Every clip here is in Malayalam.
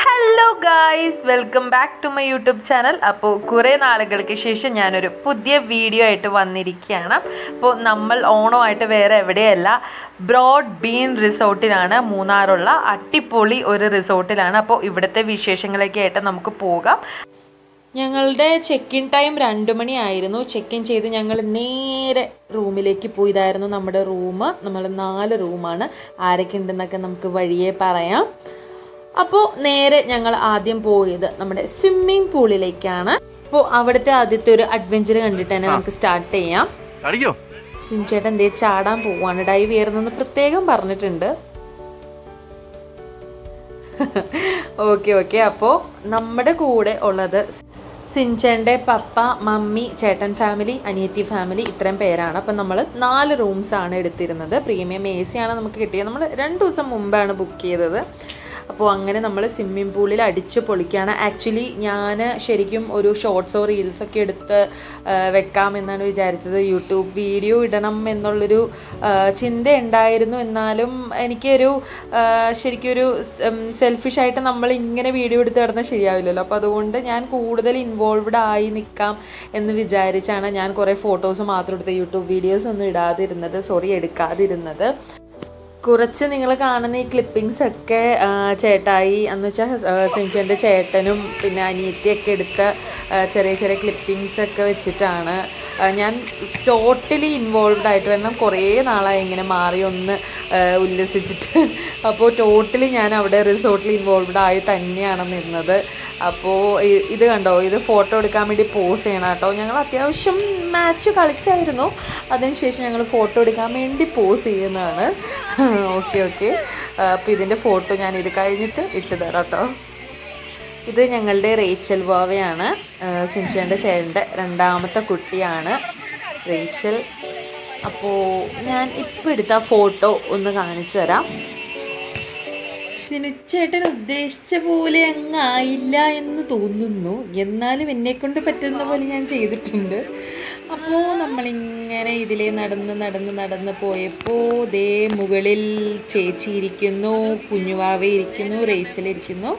hello guys welcome back to my YouTube channel അപ്പോൾ കുറേ നാളുകൾക്ക് ശേഷം ഞാനൊരു പുതിയ വീഡിയോ ആയിട്ട് വന്നിരിക്കുകയാണ് അപ്പോൾ നമ്മൾ ഓണമായിട്ട് വേറെ എവിടെയല്ല ബ്രോഡ് ബീൻ റിസോർട്ടിലാണ് മൂന്നാറുള്ള അട്ടിപ്പൊളി ഒരു റിസോർട്ടിലാണ് അപ്പോൾ ഇവിടുത്തെ വിശേഷങ്ങളൊക്കെ ആയിട്ട് നമുക്ക് പോകാം ഞങ്ങളുടെ ചെക്ക് ഇൻ ടൈം രണ്ട് മണിയായിരുന്നു ചെക്ക് ഇൻ ചെയ്ത് ഞങ്ങൾ നേരെ റൂമിലേക്ക് പോയതായിരുന്നു നമ്മുടെ റൂം നമ്മൾ നാല് റൂമാണ് ആരൊക്കെ ഉണ്ടെന്നൊക്കെ നമുക്ക് വഴിയെ പറയാം അപ്പോൾ നേരെ ഞങ്ങൾ ആദ്യം പോയത് നമ്മുടെ സ്വിമ്മിംഗ് പൂളിലേക്കാണ് അപ്പോൾ അവിടുത്തെ ആദ്യത്തെ ഒരു അഡ്വഞ്ചർ കണ്ടിട്ട് തന്നെ നമുക്ക് സ്റ്റാർട്ട് ചെയ്യാം അടിക്കോ സിൻചേട്ടൻ എന്തേ ചാടാൻ പോവാണ് ഡൈവ് ചെയ്യുന്നതെന്ന് പ്രത്യേകം പറഞ്ഞിട്ടുണ്ട് ഓക്കെ ഓക്കെ അപ്പോൾ നമ്മുടെ കൂടെ ഉള്ളത് സിൻചേൻ്റെ പപ്പ മമ്മി ചേട്ടൻ ഫാമിലി അനിയത്തി ഫാമിലി ഇത്രയും പേരാണ് അപ്പം നമ്മൾ നാല് റൂംസ് ആണ് എടുത്തിരുന്നത് പ്രീമിയം എ സി ആണ് നമുക്ക് കിട്ടിയത് നമ്മൾ രണ്ട് ദിവസം മുമ്പാണ് ബുക്ക് ചെയ്തത് അപ്പോൾ അങ്ങനെ നമ്മൾ സ്വിമ്മിംഗ് പൂളിൽ അടിച്ച് പൊളിക്കുകയാണ് ആക്ച്വലി ഞാൻ ശരിക്കും ഒരു ഷോർട്സോ റീൽസൊക്കെ എടുത്ത് ആ, വെക്കാമെന്നാണ് വിചാരിച്ചത് യൂട്യൂബ് വീഡിയോ ഇടണം എന്നുള്ളൊരു ആ, ചിന്ത ഉണ്ടായിരുന്നു എന്നാലും എനിക്കൊരു ആ, ശരിക്കും ഒരു സെൽഫിഷായിട്ട് നമ്മൾ ഇങ്ങനെ വീഡിയോ എടുത്ത് കിടന്നാൽ ശരിയാവില്ലല്ലോ അപ്പോൾ അതുകൊണ്ട് ഞാൻ കൂടുതൽ ഇൻവോൾവ്ഡ് ആയി നിൽക്കാം എന്ന് വിചാരിച്ചാണ് ഞാൻ കുറേ ഫോട്ടോസ് മാത്രം എടുത്ത് യൂട്യൂബ് വീഡിയോസ് ഒന്നും ഇടാതിരുന്നത് സോറി എടുക്കാതിരുന്നത് കുറച്ച് നിങ്ങൾ കാണുന്ന ഈ ക്ലിപ്പിങ്സ് ഒക്കെ ആ, ചേട്ടായി എന്ന് വെച്ചാൽ സെഞ്ചുൻ്റെ ചേട്ടനും പിന്നെ അനിയത്തിയൊക്കെ എടുത്ത ആ, ചെറിയ ചെറിയ ക്ലിപ്പിങ്സ് ഒക്കെ വെച്ചിട്ടാണ് ആ, ഞാൻ ടോട്ടലി ഇൻവോൾവ്ഡ് ആയിട്ട് വരണം കുറേ നാളായി ഇങ്ങനെ മാറി ഒന്ന് ആ, ഉല്ലസിച്ചിട്ട് അപ്പോൾ ടോട്ടലി ഞാൻ അവിടെ റിസോർട്ടിൽ ഇൻവോൾവ്ഡ് ആയി തന്നെയാണ് നിന്നത് അപ്പോൾ ഇ- ഇത് കണ്ടോ ഇത് ഫോട്ടോ എടുക്കാൻ വേണ്ടി പോസ് ചെയ്യണം കേട്ടോ ഞങ്ങൾ അത്യാവശ്യം മാച്ച് കളിച്ചായിരുന്നു അതിനുശേഷം ഞങ്ങൾ ഫോട്ടോ എടുക്കാൻ വേണ്ടി പോസ് ചെയ്യുന്നതാണ് ഓക്കെ ഓക്കെ അപ്പോൾ ഇതിൻ്റെ ഫോട്ടോ ഞാൻ ഇത് കഴിഞ്ഞിട്ട് ഇട്ട് തരാം കേട്ടോ ഇത് ഞങ്ങളുടെ റേച്ചൽ വാവയാണ് സിൻഷേൻ്റെ ചേട്ടൻ്റെ രണ്ടാമത്തെ കുട്ടിയാണ് റേച്ചൽ അപ്പോൾ ഞാൻ ഇപ്പോൾ എടുത്ത ഫോട്ടോ ഒന്ന് കാണിച്ചു തരാം സിനുച്ചേട്ടൻ ഉദ്ദേശിച്ച പോലെ അങ്ങ് ആയില്ല എന്ന് തോന്നുന്നു എന്നാലും എന്നെ കൊണ്ട് പറ്റുന്ന പോലെ ഞാൻ ചെയ്തിട്ടുണ്ട് അപ്പോൾ നമ്മളിങ്ങനെ ഇതിലെ നടന്ന് നടന്ന് നടന്ന് പോയപ്പോൾ ദേ മുകളിൽ ചേച്ചി ഇരിക്കുന്നു കുഞ്ഞുവാവ ഇരിക്കുന്നു റേച്ചൽ ഇരിക്കുന്നു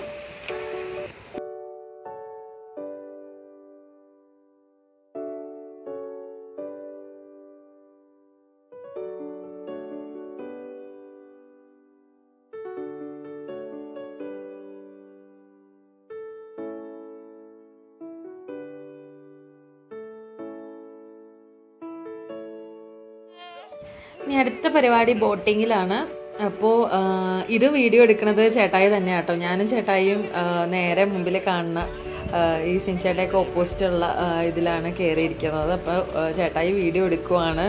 ഇനി അടുത്ത പരിപാടി ബോട്ടിങ്ങിലാണ് അപ്പോൾ ഇത് വീഡിയോ എടുക്കുന്നത് ചേട്ടായി തന്നെ കേട്ടോ ഞാനും ചേട്ടായിയും ആ, നേരെ മുമ്പിൽ കാണുന്ന ആ, ഈ സിൻചേട്ടയൊക്കെ ഓപ്പോസിറ്റുള്ള ആ, ഇതിലാണ് കയറിയിരിക്കുന്നത് അപ്പോൾ ആ, ചേട്ടായി വീഡിയോ എടുക്കുവാണ്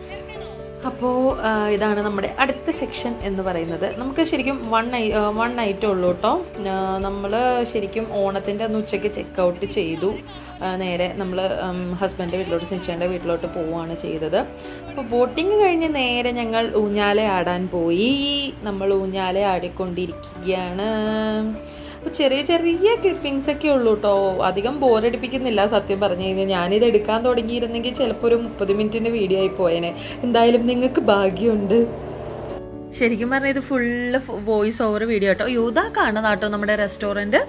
അപ്പോൾ ഇതാണ് നമ്മുടെ അടുത്ത സെക്ഷൻ എന്ന് പറയുന്നത് നമുക്ക് ശരിക്കും വൺ നൈ വൺ നൈറ്റേ ഉള്ളൂ കേട്ടോ നമ്മൾ ശരിക്കും ഓണത്തിൻ്റെ അന്ന് ഉച്ചയ്ക്ക് ചെക്ക് ഔട്ട് ചെയ്തു ആ, നേരെ നമ്മൾ ഹസ്ബൻഡ് വീട്ടിലോട്ട് സിൻചേൻ്റെ വീട്ടിലോട്ട് പോവുകയാണ് ചെയ്തത് അപ്പോൾ ബോട്ടിങ് കഴിഞ്ഞ് നേരെ ഞങ്ങൾ ഊഞ്ഞാല ആടാൻ പോയി നമ്മൾ ഊഞ്ഞാല ആടിക്കൊണ്ടിരിക്കുകയാണ് അപ്പോൾ ചെറിയ ചെറിയ ക്ലിപ്പിങ്സ് ഒക്കെ ഉള്ളൂ കേട്ടോ അധികം ബോറടിപ്പിക്കുന്നില്ല സത്യം പറഞ്ഞു കഴിഞ്ഞാൽ ഞാനിത് എടുക്കാൻ തുടങ്ങിയിരുന്നെങ്കിൽ ചിലപ്പോൾ ഒരു മുപ്പത് മിനിറ്റിൻ്റെ വീഡിയോ ആയി പോയേനെ എന്തായാലും നിങ്ങൾക്ക് ഭാഗ്യമുണ്ട് ശരിക്കും പറഞ്ഞാൽ ഇത് ഫുള്ള് വോയിസ് ഓവർ വീഡിയോ കേട്ടോ യൂതാ കാണുന്നതാട്ടോ നമ്മുടെ റെസ്റ്റോറൻറ്റ്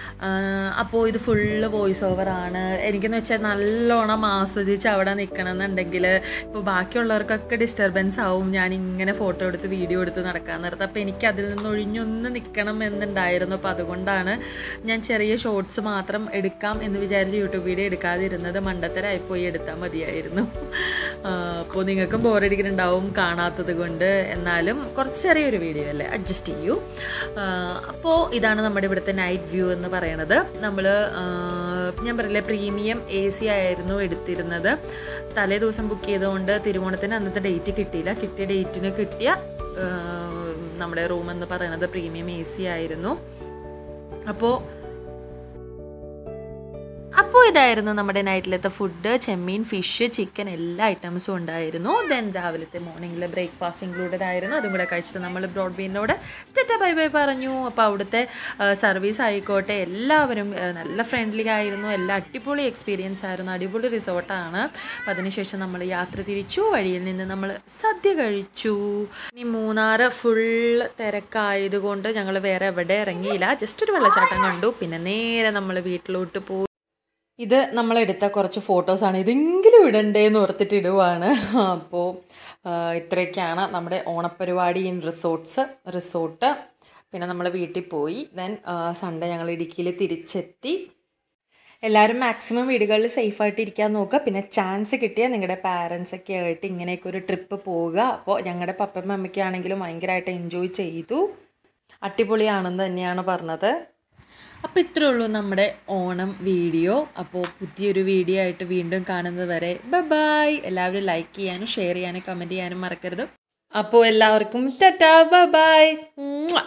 അപ്പോൾ ഇത് ഫുള്ള് വോയിസ് ഓവർ ആണ് എനിക്കെന്ന് വെച്ചാൽ നല്ലോണം ആസ്വദിച്ച് അവിടെ നിൽക്കണമെന്നുണ്ടെങ്കിൽ ഇപ്പോൾ ബാക്കിയുള്ളവർക്കൊക്കെ ഡിസ്റ്റർബൻസ് ആവും ഞാൻ ഇങ്ങനെ ഫോട്ടോ എടുത്ത് വീഡിയോ എടുത്ത് നടക്കാൻ നേരത്ത് അപ്പോൾ എനിക്ക് അതിൽ നിന്ന് ഒഴിഞ്ഞൊന്ന് നിൽക്കണം എന്നുണ്ടായിരുന്നു അപ്പോൾ അതുകൊണ്ടാണ് ഞാൻ ചെറിയ ഷോർട്സ് മാത്രം എടുക്കാം എന്ന് വിചാരിച്ച് യൂട്യൂബ് വീഡിയോ എടുക്കാതിരുന്നത് മണ്ടത്തരായി പോയി എടുത്താൽ മതിയായിരുന്നു ആ, അപ്പോൾ നിങ്ങൾക്കും ബോറടിക്കുന്നുണ്ടാവും കാണാത്തത് കൊണ്ട് എന്നാലും കുറച്ച് ചെറിയൊരു വീഡിയോ അല്ലേ അഡ്ജസ്റ്റ് ചെയ്യൂ ആ, അപ്പോൾ ഇതാണ് നമ്മുടെ ഇവിടുത്തെ നൈറ്റ് വ്യൂ എന്ന് പറയണത് നമ്മൾ ഞാൻ പറയില്ലേ പ്രീമിയം എ സി ആയിരുന്നു എടുത്തിരുന്നത് തലേ ദിവസം ബുക്ക് ചെയ്തുകൊണ്ട് തിരുവോണത്തിന് അന്നത്തെ ഡേറ്റ് കിട്ടിയില്ല കിട്ടിയ ഡേറ്റിന് കിട്ടിയ ആ, നമ്മുടെ റൂം എന്ന് പറയുന്നത് പ്രീമിയം എ സി ആയിരുന്നു അപ്പോൾ അപ്പോൾ ഇതായിരുന്നു നമ്മുടെ നൈറ്റിലത്തെ ഫുഡ് ചെമ്മീൻ ഫിഷ് ചിക്കൻ എല്ലാ ഐറ്റംസും ഉണ്ടായിരുന്നു ദെൻ രാവിലത്തെ മോർണിംഗിലെ ബ്രേക്ക്ഫാസ്റ്റ് ഇൻക്ലൂഡഡ് ആയിരുന്നു അതും കൂടെ കഴിച്ചിട്ട് നമ്മൾ ബ്രോഡ്ബീനോട് ടെറ്റ ബൈ ബൈ പറഞ്ഞു അപ്പോൾ അവിടുത്തെ സർവീസ് ആയിക്കോട്ടെ എല്ലാവരും ആ, നല്ല ഫ്രണ്ട്ലി ആയിരുന്നു എല്ലാം അടിപൊളി എക്സ്പീരിയൻസ് ആയിരുന്നു അടിപൊളി റിസോർട്ടാണ് അപ്പം അതിനുശേഷം നമ്മൾ യാത്ര തിരിച്ചു വഴിയിൽ നിന്ന് നമ്മൾ സദ്യ കഴിച്ചു ഇനി മൂന്നാർ ഫുൾ തിരക്കായതുകൊണ്ട് ഞങ്ങൾ വേറെ എവിടെ ഇറങ്ങിയില്ല ജസ്റ്റ് ഒരു വെള്ളച്ചാട്ടം കണ്ടു പിന്നെ നേരെ നമ്മൾ വീട്ടിലോട്ട് പോയി ഇത് നമ്മളെടുത്ത കുറച്ച് ഫോട്ടോസാണ് ഇതെങ്കിലും ഇടണ്ടേന്ന് ഓർത്തിട്ട് ഇടുവാണ് അപ്പോൾ ഇത്രയൊക്കെയാണ് നമ്മുടെ ഓണപ്പരിപാടി ഇൻ റിസോർട്ട്സ് റിസോർട്ട് പിന്നെ നമ്മൾ വീട്ടിൽ പോയി ദെൻ സൺഡേ ഞങ്ങൾ ഇടുക്കിയിൽ തിരിച്ചെത്തി എല്ലാവരും മാക്സിമം വീടുകളിൽ സേഫായിട്ട് ഇരിക്കാൻ നോക്കുക പിന്നെ ചാൻസ് കിട്ടിയാൽ നിങ്ങളുടെ പാരൻസ് ഒക്കെ ആയിട്ട് ഇങ്ങനെയൊക്കെ ഒരു ട്രിപ്പ് പോവുക അപ്പോൾ ഞങ്ങളുടെ പപ്പയും അമ്മയ്ക്കാണെങ്കിലും ഭയങ്കരമായിട്ട് എൻജോയ് ചെയ്തു അടിപൊളിയാണെന്ന് തന്നെയാണ് പറഞ്ഞത് അപ്പോൾ ഇത്രേ ഉള്ളൂ നമ്മുടെ ഓണം വീഡിയോ അപ്പോൾ പുതിയൊരു വീഡിയോ ആയിട്ട് വീണ്ടും കാണുന്നത് വരെ ബൈ എല്ലാവരും ലൈക്ക് ചെയ്യാനും ഷെയർ ചെയ്യാനും കമൻറ്റ് ചെയ്യാനും മറക്കരുത് അപ്പോൾ എല്ലാവർക്കും ടാറ്റാ ബൈ